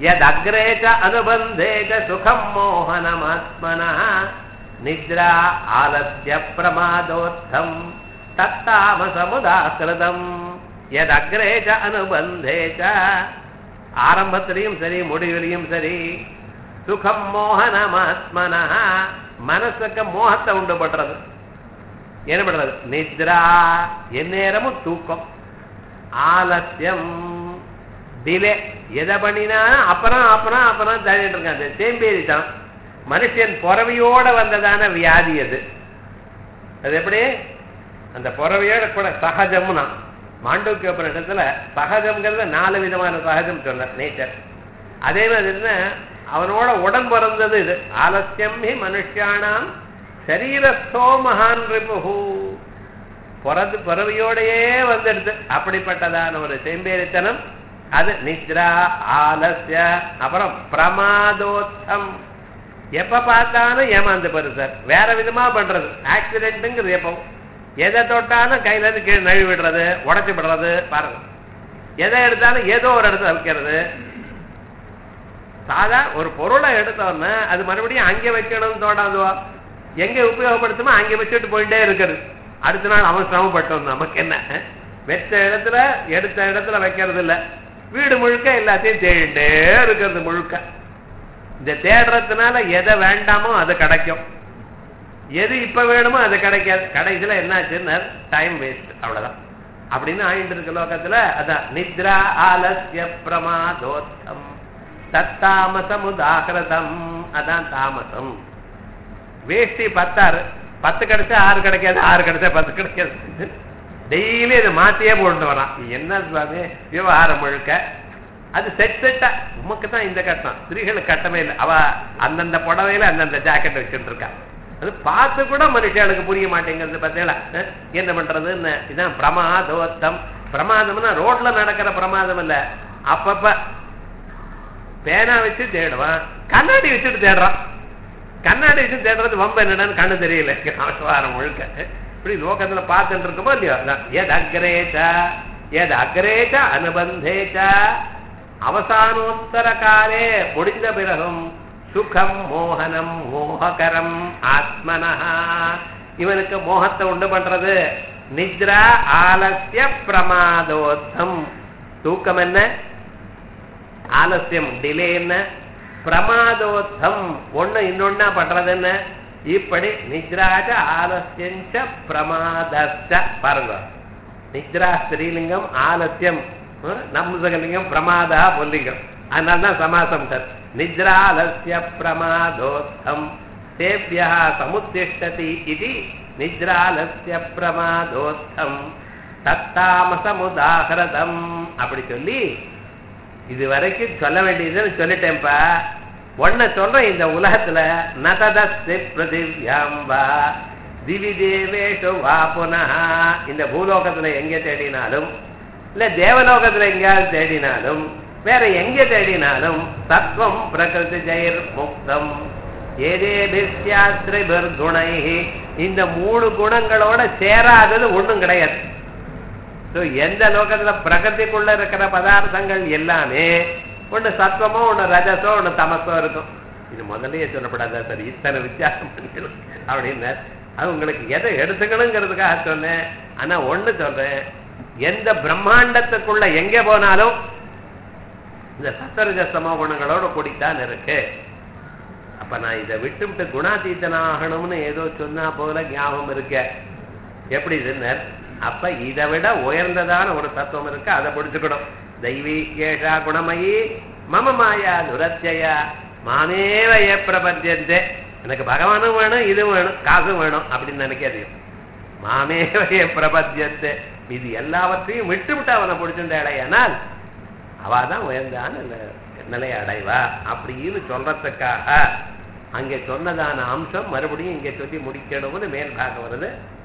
यदग्रे च अनुबन्धे च सुखम् मोहनमात्मनः निद्रा आलस्य प्रमादोत्थम् தத்தாமசமுதாக்கிருதம் எதக்ரே ச அனுபந்தே ச ஆரம்பத்திலையும் சரி முடிவிலையும் சரி சுகம் மோகனமாத்மன மனசுக்கு மோகத்தை உண்டு பண்றது என்ன பண்றது நித்ரா எந்நேரமும் தூக்கம் ஆலசியம் டிலே எதை பண்ணினாலும் அப்புறம் அப்புறம் அப்புறம் தள்ளிட்டு இருக்காங்க சேம்பேரித்தான் மனுஷன் பிறவியோட வந்ததான வியாதி அது அது எப்படி அந்த பிறவியோட கூட சகஜம்னா மாண்டூக்கிய உபநிஷத்துல சகஜம்ங்கிறத நாலு விதமான சகஜம் சொன்ன நேச்சர் அதே மாதிரி என்ன அவனோட உடன் பிறந்தது இது ஆலசியம் ஹி மனுஷியானாம் சரீரஸ்தோ மகான் ரிபுஹு பிறந்து பிறவியோடையே வந்துடுது அப்படிப்பட்டதான ஒரு செம்பேரித்தனம் அது நித்ரா ஆலசிய அப்புறம் பிரமாதோத்தம் எப்ப பார்த்தாலும் ஏமாந்து போறது சார் வேற விதமா பண்றது ஆக்சிடென்ட்டுங்கிறது எப்போ எதை தொட்டாலும் கையில இருந்து கீழே நழுவி விடுறது உடச்சி விடுறது பாருங்க எதை எடுத்தாலும் ஏதோ ஒரு இடத்துல வைக்கிறது சாதா ஒரு பொருளை எடுத்தோன்னா அது மறுபடியும் அங்கே வைக்கணும்னு தோடாதுவா எங்க உபயோகப்படுத்துமோ அங்கே வச்சுட்டு போயிட்டே இருக்கிறது அடுத்த நாள் அவன் சிரமப்பட்டோம் நமக்கு என்ன வெச்ச இடத்துல எடுத்த இடத்துல வைக்கிறது இல்ல வீடு முழுக்க எல்லாத்தையும் தேடிட்டே இருக்கிறது முழுக்க இந்த தேடுறதுனால எதை வேண்டாமோ அது கிடைக்கும் எது இப்ப வேணுமோ அது கிடைக்காது கடைசியில என்னாச்சுன்னா டைம் வேஸ்ட் அவ்வளவுதான் அப்படின்னு ஆயிட்டு இருக்க லோகத்துல அதான் நித்ரா ஆலசிய பிரமாதோத்தம் தத்தாமசமுதாகிருதம் அதான் தாமசம் வேஷ்டி பத்தாறு பத்து கிடைச்சா ஆறு கிடைக்காது ஆறு கிடைச்சா பத்து கிடைக்காது டெய்லி இதை மாத்தியே போட்டு வரான் என்ன சுவாமி விவகாரம் முழுக்க அது செட் செட்டா உமக்கு தான் இந்த கட்டம் ஸ்திரீகளுக்கு கட்டமே இல்லை அவ அந்தந்த புடவையில அந்தந்த ஜாக்கெட் வச்சுட்டு இருக்கா அது பார்த்து கூட மனுஷனுக்கு புரிய மாட்டேங்கிறது பார்த்தீங்களா அஹ், என்ன பண்றதுன்னு இதான் பிரமாதோத்தம் பிரமாதம்னா ரோட்ல நடக்கிற பிரமாதம் இல்ல அப்பப்ப பேனா வச்சு தேடுவான் கண்ணாடி வச்சுட்டு தேடுறான் கண்ணாடி வச்சு தேடுறது வம்ப என்னடான்னு கண்ணு தெரியல வாரம் முழுக்க இப்படி லோகத்துல பார்த்துட்டு இருக்குமோ இல்லையோ அதான். எது அக்ரேச்ச எது அக்ரேச்ச அனுபந்தேச்ச அவசானோத்தர காலே முடிந்த பிறகும் சுகம் மோகனம் மோககரம் ஆத்மனஹா இவனுக்கு மோகத்தை உண்டு பண்றது நித்ரா ஆலசிய பிரமாதோத்தம் தூக்கம் என்ன ஆலசியம் டிலே என்ன பிரமாதோத்தம் ஒண்ணு இன்னொன்னா பண்றது என்ன இப்படி நித்ராஜ ஆலசியஞ்ச பிரமாதச்ச பாருங்க நித்ரா ஸ்ரீலிங்கம் ஆலசியம் ஹம், நம்சகலிங்கம் பிரமாதா பொல்லிங்கம் அதனால தான் சமாசம் சார் நித்ராலசிய பிரமாதோத்தம் தேபியா சமுத்திஷ்டதி இது நித்ராலசிய பிரமாதோத்தம் தத்தாமசமுதாகிருதம் அப்படி சொல்லி இது வரைக்கும் சொல்ல வேண்டியது சொல்லிட்டேன்ப்பா ஒன்ன சொல்றேன் இந்த உலகத்துல நததஸ்தி பிருதிவ்யாம்பா திவி தேவேஷு வா புனः இந்த பூலோகத்துல எங்க தேடினாலும் இல்ல தேவலோகத்துல எங்கேயாவது தேடினாலும் வேற எங்க தேடினாலும் தத்துவம் பிரகிருதி ஜெயர் முக்தம் ஏதேபிஸ்யாஸ்திரிபிர் குணை இந்த மூணு குணங்களோட சேராதது ஒண்ணும் கிடையாது So, எந்த லோகத்துல பிரகதிக்குள்ள இருக்கிற பதார்த்தங்கள் எல்லாமே ஒண்ணு சத்வமோ ஒண்ணு ரஜசோ ஒண்ணு தமசோ இருக்கும் இது முதல்லயே சொல்லப்படாதா சார் இத்தனை வித்தியாசம் பண்ணிக்கணும் அப்படின்னு அது உங்களுக்கு எதை எடுத்துக்கணுங்கிறதுக்காக சொன்னேன் ஆனா ஒண்ணு சொல்றேன் எந்த பிரம்மாண்டத்துக்குள்ள எங்க போனாலும் இந்த சத்தரஜசமோ குணங்களோட கூடித்தான் இருக்கு அப்ப நான் இதை விட்டுவிட்டு குணாதீத்தனாகணும்னு ஏதோ சொன்னா போல ஞாபகம் இருக்க எப்படி இதுன்னு அப்ப இதை விட உயர்ந்ததான ஒரு தத்துவம் இருக்கு அதை பிடிச்சுக்கணும் தெய்வீ ஏஷா குணமயி மம மாயா துரத்தியா மாமேவ ஏ பிரபத்தியந்தே எனக்கு பகவானும் வேணும் இது வேணும் காசும் வேணும் அப்படின்னு நினைக்காதீங்க மாமேவ ஏ பிரபத்தியந்தே இது எல்லாவற்றையும் விட்டு விட்டு அவனை பிடிச்சுட்டாடையானால் அவாதான் உயர்ந்தான நிலையை அடைவா அப்படின்னு சொல்றதுக்காக அங்கே சொன்னதான அம்சம் மறுபடியும் இங்கே சொல்லி முடிக்கணும்னு மேல் பாகம் வருது